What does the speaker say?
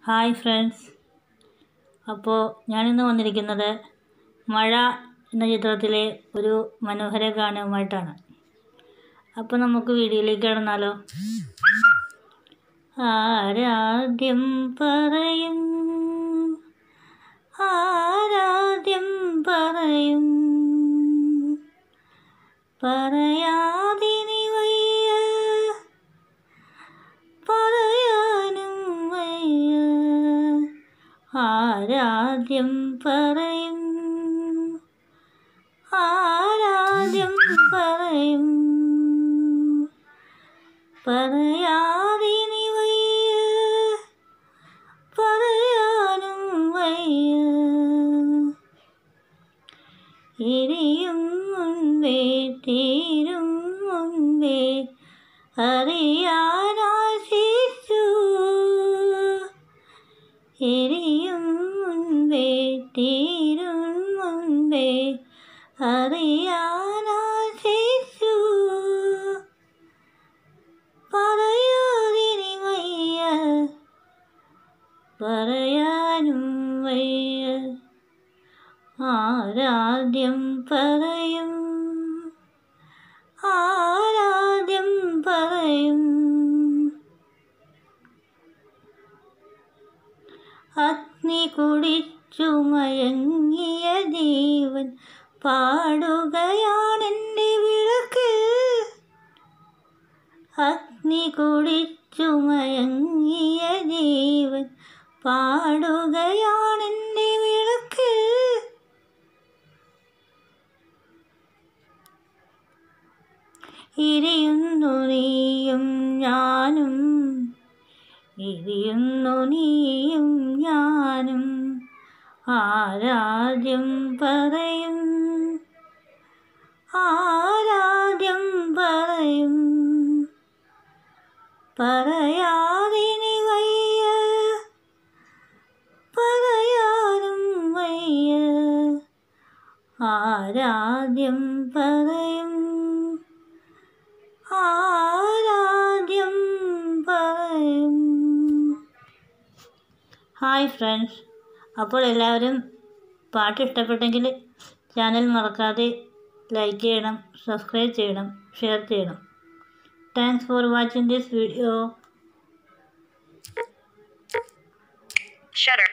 Hi friends അപ്പോൾ ഞാനിന്ന് വന്നിരിക്കുന്നത് മഴ എന്ന ചിത്രത്തിലെ ഒരു മനോഹര ഗാനവുമായിട്ടാണ് അപ്പോൾ നമുക്ക് വീഡിയോയിലേക്ക് കടന്നാലോ ആരാദ്യം പറയും ആരാദ്യം പറയും പറയാതിനി വയ്യ പറയാനും വയ്യ ആരാദ്യം പറയും ആരാദ്യം പറയും പറയാതിനി വയ്യ പറയാനും വയ്യ എരിയും മുൻപേ തീരും മുൻപേ അറിയാനാശിച്ചു എരിയും മുൻപേ തീരും മുൻപേ അറിയാനാശിച്ചു പറയാതിനി വയ്യ പറയാനും വയ്യ ആരാദ്യം പറയും ആരാദ്യം പറയും അഗ്നി കുടിച്ചു മയങ്ങിയ ജീവൻ പാടുകയാണെൻ്റെ വിളക്ക് അഗ്നി കുടിച്ചു മയങ്ങിയ ജീവൻ പാടുകയാണെൻ്റെ വിളക്ക് ഇരിയുന്നു നീയും ഞാനും ഇരിയുന്നു നീയും ഞാനും ആരാദ്യം പറയും ആരാദ്യം പറയും പറയാതിനി വയ്യ പറയാനും വയ്യ ആരാദ്യം പറയും ആരാദ്യം പറയും ഹായ് ഫ്രണ്ട്സ് അപ്പോൾ എല്ലാവരും പാട്ട് ഇഷ്ടപ്പെട്ടെങ്കിൽ ചാനൽ മറക്കാതെ ലൈക്ക് ചെയ്യണം സബ്സ്ക്രൈബ് ചെയ്യണം ഷെയർ ചെയ്യണം thanks for watching this video Shutter.